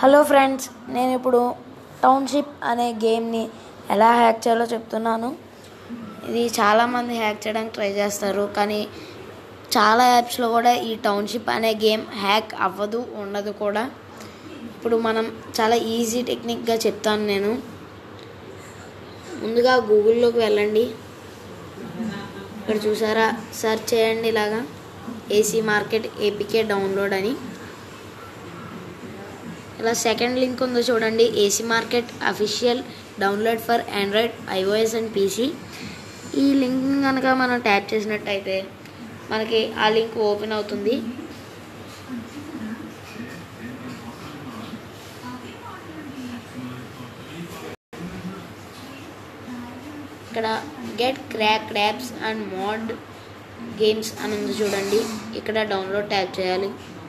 hello friends నేను ఇప్పుడు township అనే గేమ్ని ఎలా హ్యాక్ చేయాలో చెప్తున్నాను ఇది చాలామంది హ్యాక్ చేయడానికి ట్రై చేస్తారు కానీ చాలా యాప్స్లో కూడా ఈ టౌన్షిప్ అనే గేమ్ హ్యాక్ అవ్వదు ఉండదు కూడా ఇప్పుడు మనం చాలా ఈజీ టెక్నిక్గా చెప్తాను నేను ముందుగా గూగుల్లోకి వెళ్ళండి ఇక్కడ చూసారా సెర్చ్ చేయండి ఇలాగా ఏసీ మార్కెట్ ఏపీకే డౌన్లోడ్ అని ఇలా సెకండ్ లింక్ ఉందో చూడండి AC market official download for Android iOS and PC ఈ లింక్ కనుక మనం ట్యాప్ చేసినట్టయితే మనకి ఆ లింక్ ఓపెన్ అవుతుంది ఇక్కడ get crack apps and mod games అని ఉంది చూడండి ఇక్కడ డౌన్లోడ్ ట్యాప్ చేయాలి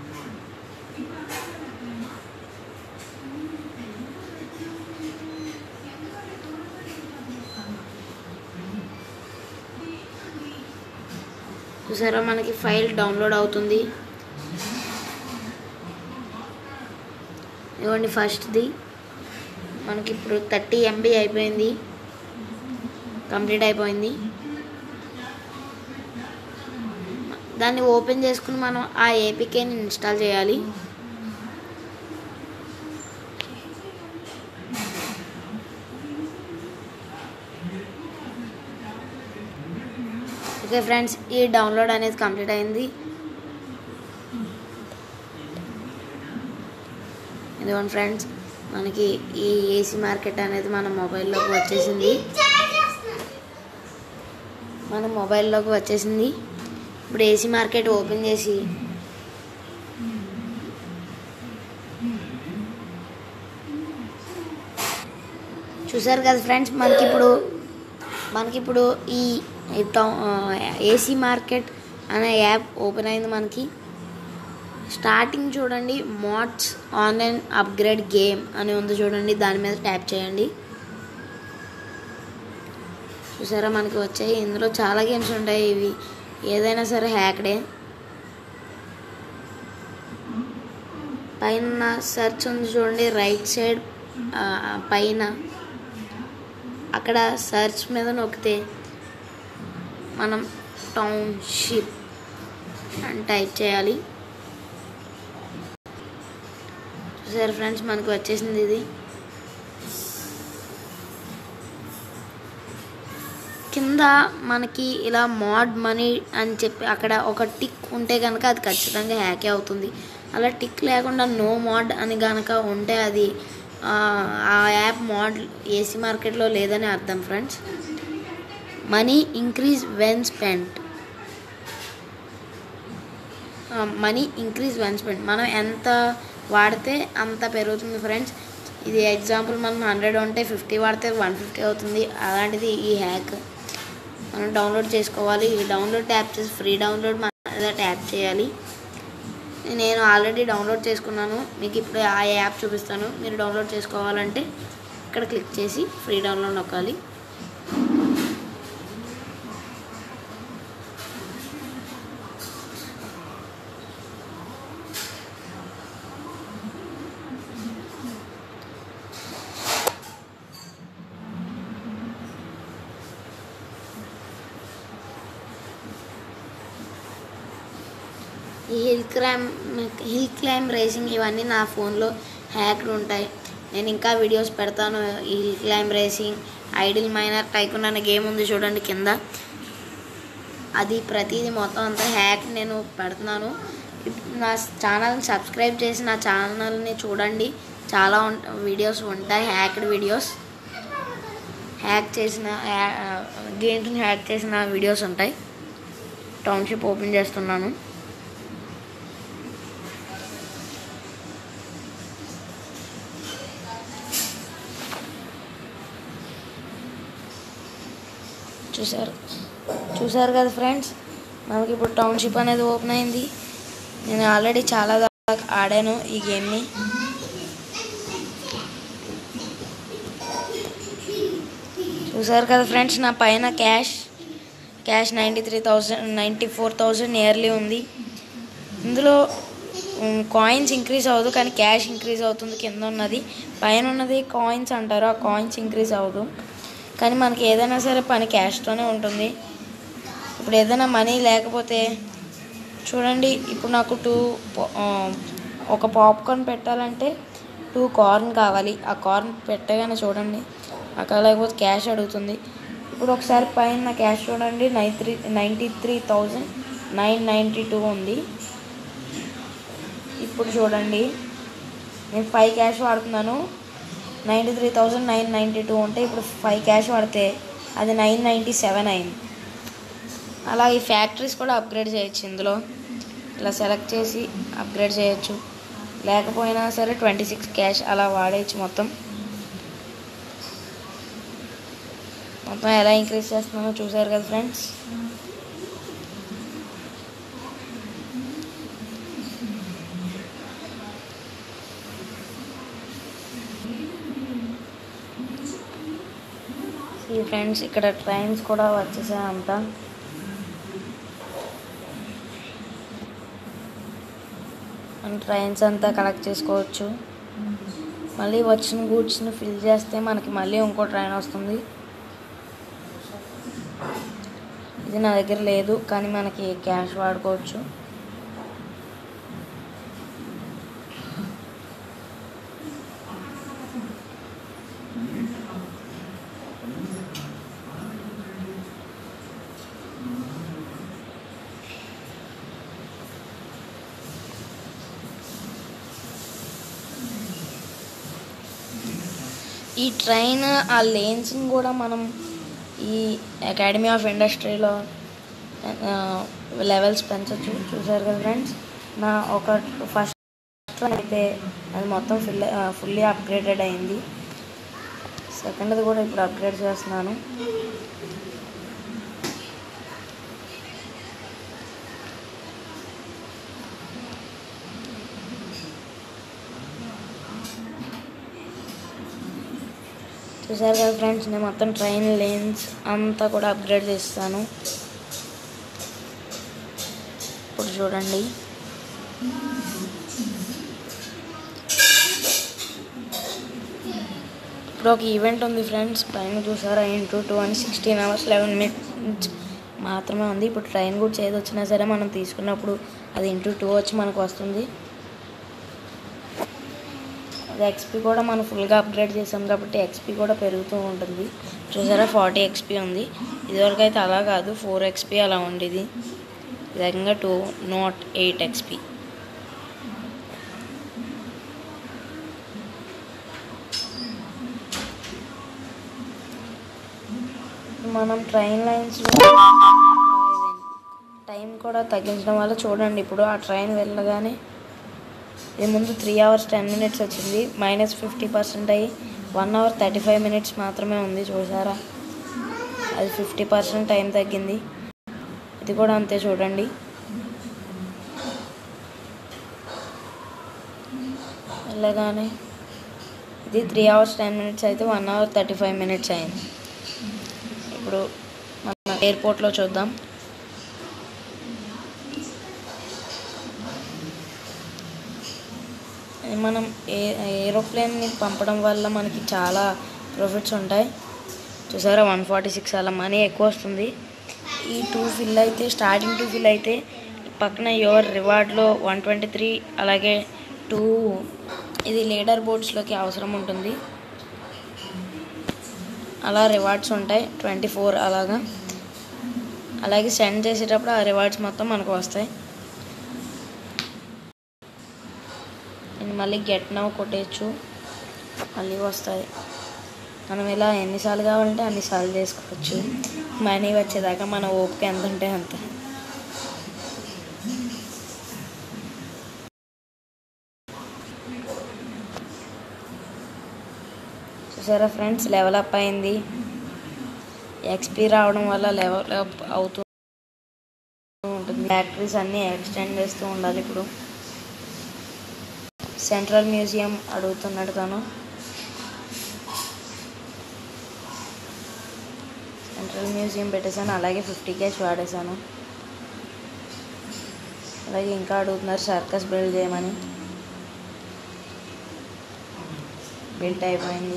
చూసారా మనకి ఫైల్ డౌన్లోడ్ అవుతుంది ఇవ్వండి ఫస్ట్ది మనకి ఇప్పుడు థర్టీ ఎంబీ అయిపోయింది కంప్లీట్ అయిపోయింది దాన్ని ఓపెన్ చేసుకుని మనం ఆ ఏపీకేని ఇన్స్టాల్ చేయాలి ఓకే ఫ్రెండ్స్ ఈ డౌన్లోడ్ అనేది కంప్లీట్ అయింది ఇదిగోండి ఫ్రెండ్స్ మనకి ఈ ఏసీ మార్కెట్ అనేది మన మొబైల్లోకి వచ్చేసింది మన మొబైల్లోకి వచ్చేసింది ఇప్పుడు ఏసీ మార్కెట్ ఓపెన్ చేసి చూసారు కదా ఫ్రెండ్స్ మనకి ఇప్పుడు మనకి ఇప్పుడు ఈ ఏసీ మార్కెట్ అనే యాప్ ఓపెన్ అయింది మనకి స్టార్టింగ్ చూడండి మోడ్స్ ఆన్లైన్ అప్గ్రేడ్ గేమ్ అని ఉంది చూడండి దాని మీద ట్యాప్ చేయండి చూసారా మనకి వచ్చాయి ఇందులో చాలా గేమ్స్ ఉంటాయి ఇవి ఏదైనా సరే హ్యాక్డే పైన సెర్చ్ ఉంది చూడండి రైట్ సైడ్ పైన అక్కడ సెర్చ్ మీద నొక్కితే మనం టౌన్షిప్ అని టైప్ చేయాలి చూసారు ఫ్రెండ్స్ మనకు వచ్చేసింది ఇది కింద మనకి ఇలా మాడ్ మనీ అని చెప్పి అక్కడ ఒక టిక్ ఉంటే కనుక అది ఖచ్చితంగా హ్యాకే అవుతుంది అలా టిక్ లేకుండా నో మాడ్ అని కనుక ఉంటే అది ఆ యాప్ మాడ్ ఏసీ మార్కెట్లో లేదని అర్థం friends money increase when spent money increase when spent మనం ఎంత వాడితే అంత పెరుగుతుంది ఫ్రెండ్స్ ఇది ఎగ్జాంపుల్ మనం హండ్రెడ్ ఉంటే ఫిఫ్టీ వాడితే వన్ ఫిఫ్టీ అవుతుంది అలాంటిది ఈ హ్యాక్ మనం డౌన్లోడ్ చేసుకోవాలి ఈ డౌన్లోడ్ ట్యాప్ చేసి ఫ్రీ డౌన్లోడ్ మీద ట్యాప్ చేయాలి నేను ఆల్రెడీ డౌన్లోడ్ చేసుకున్నాను మీకు ఇప్పుడు ఆ యాప్ చూపిస్తాను మీరు డౌన్లోడ్ చేసుకోవాలంటే ఇక్కడ క్లిక్ చేసి ఫ్రీ డౌన్లోడ్ నొక్కాలి ఈ hill climb hill climb racing ఇవన్నీ నా ఫోన్లో హ్యాక్డ్ ఉంటాయి నేను ఇంకా వీడియోస్ పెడతాను ఈ hill climb racing idle miner tycoon అనే గేమ్ ఉంది చూడండి కింద అది ప్రతిదీ మొత్తం అంతా హ్యాక్ నేను పెడుతున్నాను నా ఛానల్ని సబ్స్క్రైబ్ చేసి నా ఛానల్ని చూడండి చాలా వీడియోస్ ఉంటాయి హ్యాక్డ్ వీడియోస్ హ్యాక్ చేసిన గేమ్స్ని హ్యాక్ చేసిన వీడియోస్ ఉంటాయి టౌన్షిప్ ఓపెన్ చేస్తున్నాను చూసారు చూసారు కదా ఫ్రెండ్స్ మనకి ఇప్పుడు టౌన్షిప్ అనేది ఓపెన్ అయింది నేను ఆల్రెడీ చాలా దాకా ఆడాను ఈ గేమ్ని చూసారు కదా ఫ్రెండ్స్ నా పైన cash cash ninety three thousand ninety four thousand nearly ఉంది ఇందులో కాయిన్స్ ఇంక్రీజ్ అవ్వదు కానీ క్యాష్ ఇంక్రీజ్ అవుతుంది కింద ఉన్నది పైన ఉన్నది కాయిన్స్ అంటారు ఆ కాయిన్స్ ఇంక్రీజ్ అవ్వదు కానీ మనకి ఏదైనా సరే పని క్యాష్తోనే ఉంటుంది ఇప్పుడు ఏదైనా మనీ లేకపోతే చూడండి ఇప్పుడు నాకు టూ ఒక పాప్కార్న్ పెట్టాలంటే టూ కార్న్ కావాలి ఆ కార్న్ పెట్టగానే చూడండి అక్కడ లేకపోతే క్యాష్ అడుగుతుంది ఇప్పుడు ఒకసారి పైన క్యాష్ చూడండి nine three ninety three thousand nine ninety two ఉంది ఇప్పుడు చూడండి నేను ఫైవ్ క్యాష్ వాడుతున్నాను ninety three thousand nine ninety two ఉంటే ఇప్పుడు ఫైవ్ క్యాష్ వాడితే అది నైన్ నైంటీ సెవెన్ అయింది అలా ఈ ఫ్యాక్టరీస్ కూడా అప్గ్రేడ్ చేయొచ్చు ఇందులో ఇలా సెలెక్ట్ చేసి అప్గ్రేడ్ చేయొచ్చు లేకపోయినా సరే ట్వంటీ సిక్స్ క్యాష్ అలా వాడేయచ్చు మొత్తం మొత్తం ఎలా ఇంక్రీజ్ చేస్తున్నామో చూసారు కదా ఫ్రెండ్స్ ఈ ఫ్రెండ్స్ ఇక్కడ ట్రైన్స్ కూడా వచ్చేసాయి అంతా మన ట్రైన్స్ అంతా కలెక్ట్ చేసుకోవచ్చు మళ్ళీ వచ్చిన గూడ్స్ని ఫిల్ చేస్తే మనకి మళ్ళీ ఇంకో ట్రైన్ వస్తుంది ఇది నా దగ్గర లేదు కానీ మనకి క్యాష్ వాడుకోవచ్చు ఈ ట్రైన్ ఆ లేన్స్ని కూడా మనం ఈ అకాడమీ ఆఫ్ ఇండస్ట్రీలో లెవెల్స్ పెంచవచ్చు చూసారు కదా ఫ్రెండ్స్ నా ఒక ఫస్ట్ ట్రైన్ అయితే అది మొత్తం ఫుల్ ఫుల్లీ అప్గ్రేడెడ్ అయింది సెకండ్ది కూడా ఇప్పుడు అప్గ్రేడ్ చేస్తున్నాను చూసారు కదా ఫ్రెండ్స్ నేను మొత్తం ట్రైన్ లేన్స్ అంతా కూడా అప్గ్రేడ్ చేస్తాను ఇప్పుడు చూడండి ఇప్పుడు ఒక ఈవెంట్ ఉంది ఫ్రెండ్స్ పైన చూసారా ఇంటూ టూ అని సిక్స్టీన్ అవర్స్ లెవెన్ మినిట్స్ మాత్రమే ఉంది ఇప్పుడు ట్రైన్ కూడా ఏది వచ్చినా సరే మనం తీసుకున్నప్పుడు అది ఇంటూ టూ వచ్చి మనకు వస్తుంది అది ఎక్స్పీ కూడా మనం ఫుల్గా అప్గ్రేడ్ చేసాం కాబట్టి ఎక్స్పీ కూడా పెరుగుతూ ఉంటుంది చూసారా ఫార్టీ ఎక్స్పీ ఉంది ఇదివరకు అయితే అలా కాదు ఫోర్ ఎక్స్పీ అలా ఉండేది విధంగా టూ నాట్ ఎయిట్ ఎక్స్పీ మనం ట్రైన్ లైన్స్లో టైం కూడా తగ్గించడం వల్ల చూడండి ఇప్పుడు ఆ ట్రైన్ వెళ్ళగానే ఇది ముందు త్రీ అవర్స్ టెన్ మినిట్స్ వచ్చింది మైనస్ ఫిఫ్టీ పర్సెంట్ అయ్యి one hour thirty five minutes మాత్రమే ఉంది చూసారా అది ఫిఫ్టీ పర్సెంట్ టైం తగ్గింది ఇది కూడా అంతే చూడండి వెళ్ళగానే ఇది త్రీ అవర్స్ టెన్ మినిట్స్ అయితే one hour thirty five minutes అయింది ఇప్పుడు మన ఎయిర్పోర్ట్లో చూద్దాం మనం ఏ ఏరోప్లేన్ని పంపడం వల్ల మనకి చాలా ప్రాఫిట్స్ ఉంటాయి చూసారా వన్ ఫార్టీ సిక్స్ అలా మనీ ఎక్కువ వస్తుంది ఈ టూ ఫిల్ అయితే స్టార్టింగ్ టూ ఫిల్ అయితే పక్కన యువర్ రివార్డ్లో వన్ ట్వంటీ త్రీ అలాగే టూ ఇది లీడర్ బోర్డ్స్లోకి అవసరం ఉంటుంది అలా రివార్డ్స్ ఉంటాయి ట్వంటీ ఫోర్ అలాగా అలాగే సెండ్ చేసేటప్పుడు ఆ రివార్డ్స్ మొత్తం మనకు వస్తాయి నేను మళ్ళీ గెట్ నవ్ కొట్టేయచ్చు మళ్ళీ వస్తాయి మనం ఇలా ఎన్నిసార్లు కావాలంటే అన్నిసార్లు చేసుకోవచ్చు మనీ వచ్చేదాకా మన ఓపిక ఎంత ఉంటే అంత చూసారా ఫ్రెండ్స్ లెవెల్ అప్ అయింది ఎక్స్పీ రావడం వల్ల లెవెల్ అప్ అవుతూ ఉంటుంది ఫ్యాక్టరీస్ అన్నీ ఎక్స్టెండ్ చేస్తూ ఉండాలి ఇప్పుడు సెంట్రల్ మ్యూజియం అడుగుతున్నాడు తను సెంట్రల్ మ్యూజియం పెట్టేశాను అలాగే ఫిఫ్టీ క్యాష్ వాడేశాను అలాగే ఇంకా అడుగుతున్నారు సర్కస్ బిల్డ్ చేయమని బిల్ట్ అయిపోయింది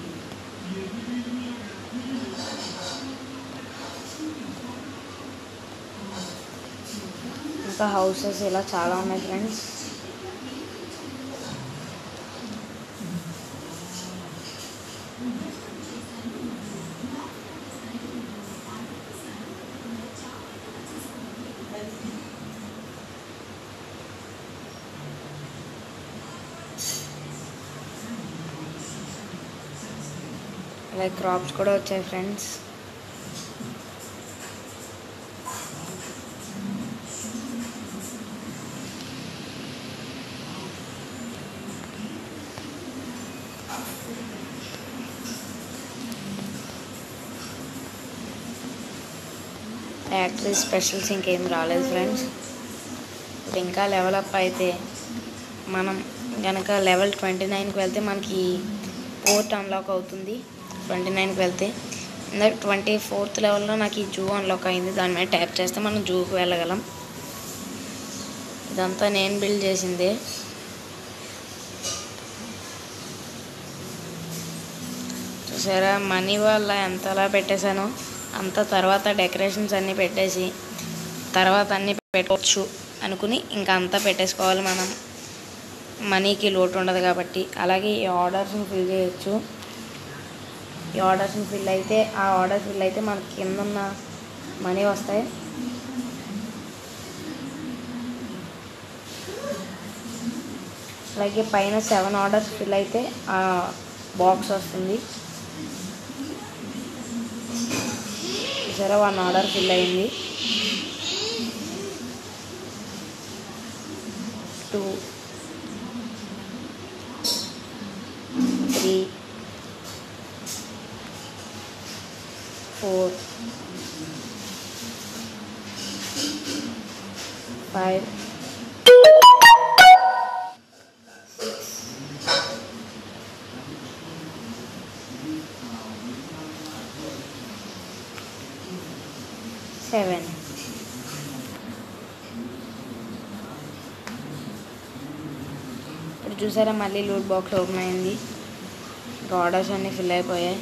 ఇంకా హౌసెస్ ఇలా చాలా ఉన్నాయి ఫ్రెండ్స్ అలాగే క్రాప్స్ కూడా వచ్చాయి ఫ్రెండ్స్ ఫ్యాక్టరీ స్పెషల్స్ ఇంకేం రాలేదు ఫ్రెండ్స్ ఇప్పుడు ఇంకా లెవెల్ అప్ అయితే మనం కనుక లెవెల్ ట్వంటీ నైన్కి వెళ్తే మనకి పోర్ట్ అన్లాక్ అవుతుంది ట్వంటీ నైన్కి వెళ్తే ఇందాక ట్వంటీ ఫోర్త్ లెవెల్లో నాకు ఈ జూ అన్లాక్ అయింది దాని మీద ట్యాప్ చేస్తే మనం జూకి వెళ్ళగలం ఇదంతా నేను బిల్డ్ చేసిందే చూసారా మనీ వల్ల ఎంతలా పెట్టేశానో అంత తర్వాత డెకరేషన్స్ అన్నీ పెట్టేసి తర్వాత అన్నీ పెట్టవచ్చు అనుకుని ఇంకా అంతా పెట్టేసుకోవాలి మనం మనీకి లోటు ఉండదు కాబట్టి అలాగే ఈ ఆర్డర్స్ని ఫిల్ చేయొచ్చు ఈ ఆర్డర్స్ని ఫిల్ అయితే ఆ ఆర్డర్ ఫిల్ అయితే మనకి కింద ఉన్న మనీ వస్తాయి అలాగే పైన సెవెన్ ఆర్డర్స్ ఫిల్ అయితే ఆ బాక్స్ వస్తుంది సరే వన్ ఆర్డర్ ఫిల్ అయింది two three four five seven ఇప్పుడు చూసారా మళ్ళీ లూట్ బాక్స్ ఓపెన్ అయింది ఇంకా ఆర్డర్స్ అన్నీ ఫిల్ అయిపోయాయి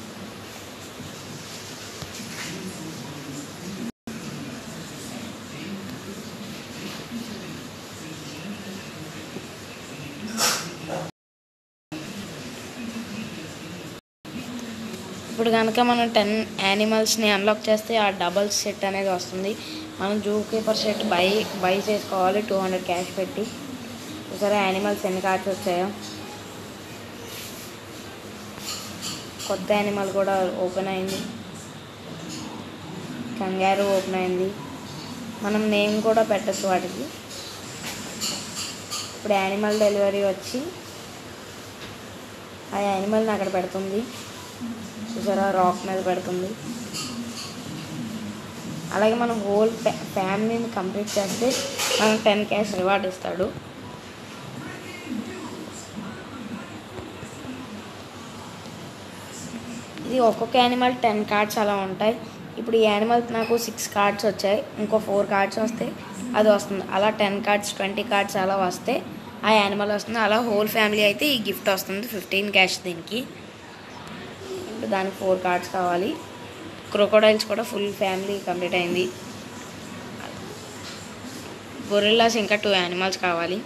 ఇప్పుడు కనుక మనం టెన్ యానిమల్స్ని అన్లాక్ చేస్తే ఆ డబల్ సెట్ అనేది వస్తుంది మనం zoo keeper set buy buy చేసుకోవాలి టూ హండ్రెడ్ క్యాష్ పెట్టి సరే యానిమల్స్ ఎన్ని కార్డ్స్ వచ్చాయో కొత్త యానిమల్ కూడా ఓపెన్ అయింది కంగారు ఓపెన్ అయింది మనం నేమ్ కూడా పెట్టచ్చు వాటికి ఇప్పుడు యానిమల్ డెలివరీ వచ్చి ఆ యానిమల్ని అక్కడ పెడుతుంది చూసారా రాక్ మీద పెడుతుంది అలాగే మనం హోల్ ఫ్యామిలీని కంప్లీట్ చేస్తే మనకు టెన్ క్యాష్ రివార్డ్ ఇస్తాడు ఇది ఒక్కొక్క యానిమల్ టెన్ కార్డ్స్ అలా ఉంటాయి ఇప్పుడు ఈ యానిమల్ నాకు సిక్స్ కార్డ్స్ వచ్చాయి ఇంకో ఫోర్ కార్డ్స్ వస్తే అది వస్తుంది అలా టెన్ కార్డ్స్ ట్వంటీ కార్డ్స్ అలా వస్తే ఆ యానిమల్ వస్తుంది అలా హోల్ ఫ్యామిలీ అయితే ఈ గిఫ్ట్ వస్తుంది ఫిఫ్టీన్ క్యాష్ దీనికి ఇప్పుడు దానికి ఫోర్ కార్డ్స్ కావాలి క్రొకోడైల్స్ కూడా ఫుల్ ఫ్యామిలీ కంప్లీట్ అయింది గొరిల్లాస్ ఇంకా టూ యానిమల్స్ కావాలి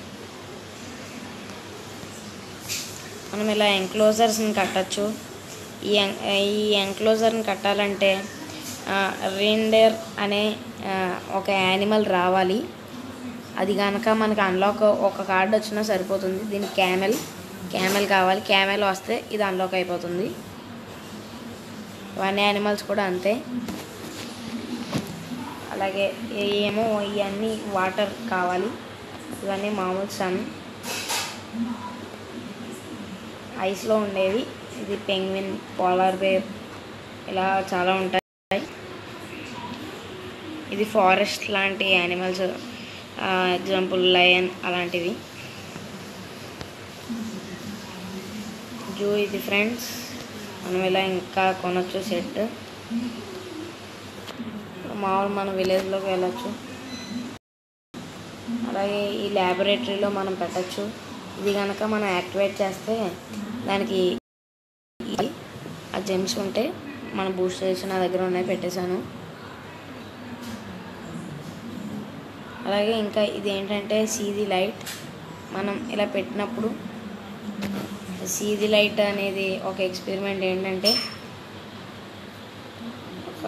మనం ఇలా ఎంక్లోజర్స్ని కట్టచ్చు ఈ ఎం- ఈ ఎంక్లోజర్ని కట్టాలంటే రీండర్ అనే ఆ, ఒక యానిమల్ రావాలి అది కనుక మనకు అన్లాక్ ఒక కార్డు వచ్చినా సరిపోతుంది దీనికి క్యామెల్ క్యామెల్ కావాలి క్యామెల్ వస్తే ఇది అన్లాక్ అయిపోతుంది వన్ యానిమల్స్ కూడా అంతే అలాగే ఏమో ఇవన్నీ వాటర్ కావాలి ఇవన్నీ మామూలు సన్ ఐస్లో ఉండేవి ఇది పెంగ్విన్ పోలార్ బేర్ ఇలా చాలా ఉంటాయి ఇది ఫారెస్ట్ లాంటి యానిమల్స్ ఎగ్జాంపుల్ లయన్ అలాంటివి జూ ఇది ఫ్రెండ్స్ మనం ఇలా ఇంకా కొనొచ్చు సెట్ మామూలు మన విలేజ్లోకి వెళ్ళొచ్చు అలాగే ఈ ల్యాబొరేటరీలో మనం పెట్టచ్చు ఇది కనుక మనం యాక్టివేట్ చేస్తే దానికి ఈ ఆ జెమ్స్ ఉంటే మన బూస్ట్ చేసి నా దగ్గర ఉన్నాయి పెట్టేశాను అలాగే ఇంకా ఇది ఏంటంటే సీది లైట్ మనం ఇలా పెట్టినప్పుడు సీది లైట్ అనేది ఒక ఎక్స్పెరిమెంట్ ఏంటంటే ఒక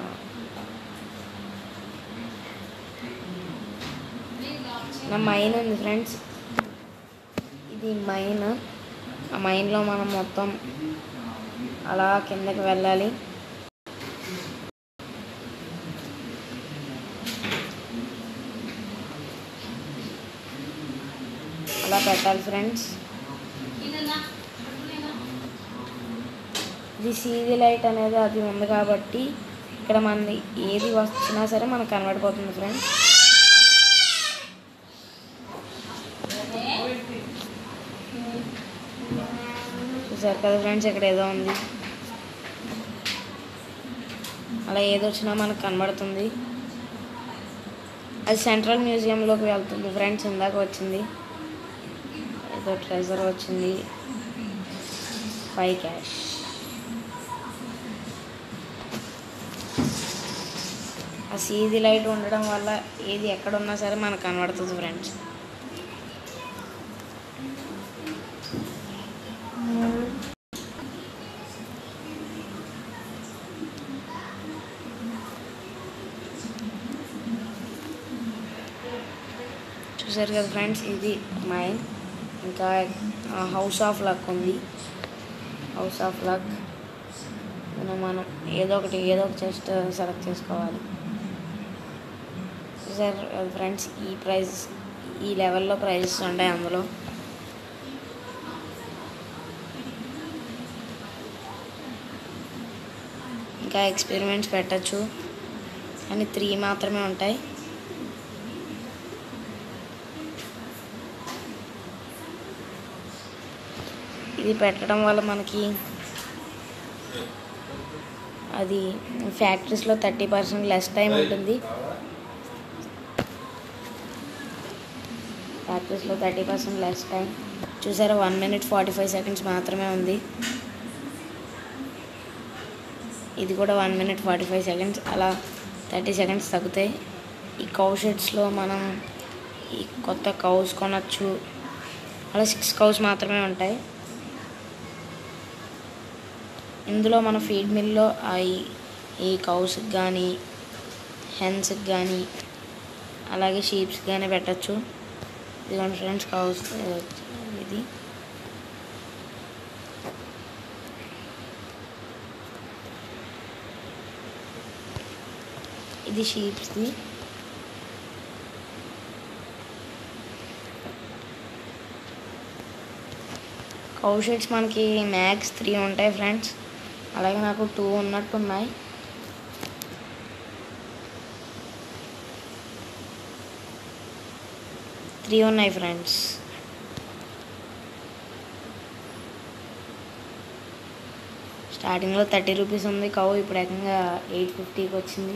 నా మైన్ ఉంది ఫ్రెండ్స్ ఇది మైన్ ఆ మైన్లో మనం మొత్తం అలా కిందకి వెళ్ళాలి అలా పెట్టాలి ఫ్రెండ్స్ ఇది సీది లైట్ అనేది అది ఉంది కాబట్టి ఇక్కడ మనది ఏది వచ్చినా సరే మనకు కనబడిపోతుంది ఫ్రెండ్స్ చూసారు కదా ఫ్రెండ్స్ ఇక్కడ ఏదో ఉంది అలా ఏది వచ్చినా మనకు కనబడుతుంది అది సెంట్రల్ మ్యూజియంలోకి వెళ్తుంది ఫ్రెండ్స్ ఇందాక వచ్చింది ఏదో ట్రెజర్ వచ్చింది ఫైవ్ క్యాష్ ఆ సీది లైట్ ఉండడం వల్ల ఏది ఎక్కడ ఉన్నా సరే మనకు కనబడుతుంది ఫ్రెండ్స్ చూసారు కదా ఫ్రెండ్స్ ఇది మైన్ ఇంకా హౌస్ ఆఫ్ లక్ ఉంది హౌస్ ఆఫ్ లక్ మనం మనం ఏదో ఒకటి ఏదో ఒక చెస్ట్ సెలెక్ట్ చేసుకోవాలి చూసారు కదా ఫ్రెండ్స్ ఈ ప్రైజ్ ఈ లెవెల్లో ప్రైజెస్ ఉంటాయి అందులో ఇంకా ఎక్స్పెరిమెంట్స్ పెట్టచ్చు కానీ త్రీ మాత్రమే ఉంటాయి ఇది పెట్టడం వల్ల మనకి అది ఫ్యాక్టరీస్లో థర్టీ పర్సెంట్ లెస్ టైం ఉంటుంది ఫ్యాక్టరీస్లో థర్టీ పర్సెంట్ లెస్ టైం చూసారా one minute forty five seconds మాత్రమే ఉంది ఇది కూడా one minute forty five seconds అలా థర్టీ సెకండ్స్ తగ్గుతాయి ఈ కౌ షెడ్స్లో మనం ఈ కొత్త కౌస్ కొనచ్చు అలా సిక్స్ కౌస్ మాత్రమే ఉంటాయి ఇందులో మన ఫీడ్ మిల్లో ఈ ఈ కౌస్కి కానీ హెన్స్కి కానీ అలాగే షీప్స్కి కానీ పెట్టచ్చు ఇదిగోండి ఫ్రెండ్స్ కౌస్ ఇది ఇది షీప్స్ది కౌ షీట్స్ మనకి మ్యాక్స్ త్రీ ఉంటాయి ఫ్రెండ్స్ అలాగే నాకు టూ ఉన్నట్టు ఉన్నాయి త్రీ ఉన్నాయి ఫ్రెండ్స్ స్టార్టింగ్లో థర్టీ రూపీస్ ఉంది కౌ ఇప్పుడు ఏకంగా ఎయిట్ ఫిఫ్టీకి వచ్చింది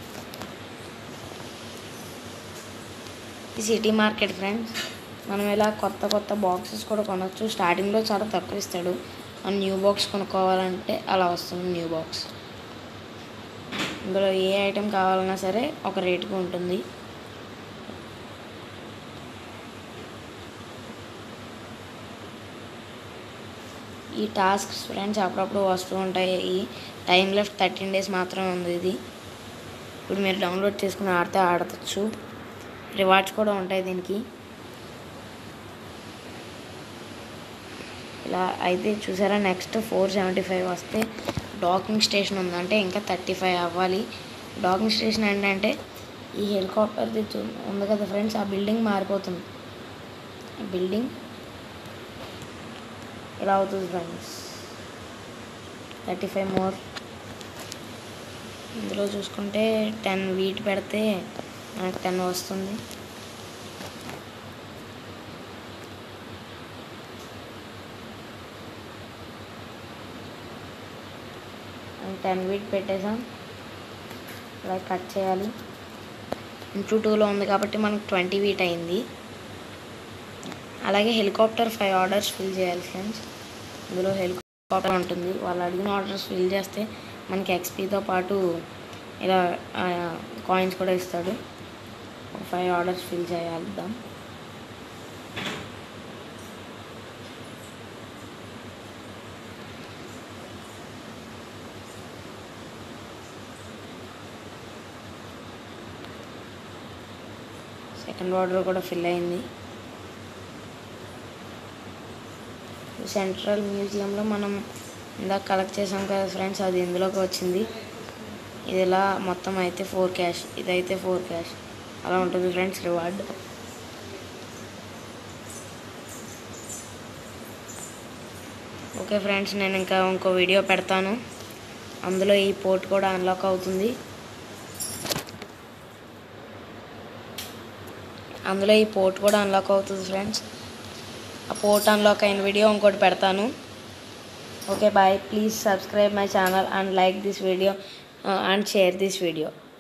ఈ సిటీ మార్కెట్ ఫ్రెండ్స్ మనం ఇలా కొత్త కొత్త బాక్సెస్ కూడా కొనవచ్చు స్టార్టింగ్లో చాలా తక్కువ ఇస్తాడు మనం న్యూ బాక్స్ కొనుక్కోవాలంటే అలా వస్తుంది న్యూ బాక్స్ ఇందులో ఏ ఐటెం కావాలన్నా సరే ఒక రేటుకి ఉంటుంది ఈ టాస్క్స్ ఫ్రెండ్స్ అప్పుడప్పుడు వస్తూ ఉంటాయి ఈ టైం లెఫ్ట్ థర్టీన్ డేస్ మాత్రమే ఉంది ఇది ఇప్పుడు మీరు డౌన్లోడ్ చేసుకుని ఆడితే ఆడవచ్చు రివార్డ్స్ కూడా ఉంటాయి దీనికి ఇలా అయితే చూసారా నెక్స్ట్ ఫోర్ సెవెంటీ ఫైవ్ వస్తే డాకింగ్ స్టేషన్ ఉందంటే ఇంకా థర్టీ ఫైవ్ అవ్వాలి డాకింగ్ స్టేషన్ ఏంటంటే ఈ హెలికాప్టర్ది చూ- ఉంది కదా ఫ్రెండ్స్ ఆ బిల్డింగ్ మారిపోతుంది ఆ బిల్డింగ్ ఇలా అవుతుంది ఫ్రెండ్స్ థర్టీ ఫైవ్ మోర్ ఇందులో చూసుకుంటే టెన్ వీట్ పెడితే మనకు టెన్ వస్తుంది టెన్ వీట్ పెట్టేసాం ఇలా కట్ చేయాలి ఇంటూ టూలో ఉంది కాబట్టి మనకు ట్వంటీ వీట్ అయింది అలాగే హెలికాప్టర్ ఫైవ్ ఆర్డర్స్ ఫిల్ చేయాలి ఫ్రెండ్స్ ఇందులో హెలికాప్టర్ ఉంటుంది వాళ్ళు అడిగిన ఆర్డర్స్ ఫిల్ చేస్తే మనకి ఎక్స్పీతో పాటు ఇలా కాయిన్స్ కూడా ఇస్తాడు ఫైవ్ ఆర్డర్స్ ఫిల్ చేయాలిద్దాం సెకండ్ ఆర్డర్ కూడా ఫిల్ అయింది సెంట్రల్ మ్యూజియంలో మనం ఇందాక కలెక్ట్ చేసాం కదా ఫ్రెండ్స్ అది ఇందులోకి వచ్చింది ఇది ఇలా మొత్తం అయితే ఫోర్ క్యాష్ ఇదైతే ఫోర్ క్యాష్ అలా ఉంటుంది ఫ్రెండ్స్ రివార్డ్ ఓకే ఫ్రెండ్స్ నేను ఇంకా ఇంకో వీడియో పెడతాను అందులో ఈ పోర్ట్ కూడా అన్లాక్ అవుతుంది అందులో ఈ పోర్ట్ కూడా అన్లాక్ అవుతుంది ఫ్రెండ్స్ ఆ పోర్ట్ అన్లాక్ అయిన వీడియో ఇంకోటి పెడతాను okay bye please subscribe my channel and like this video and share this video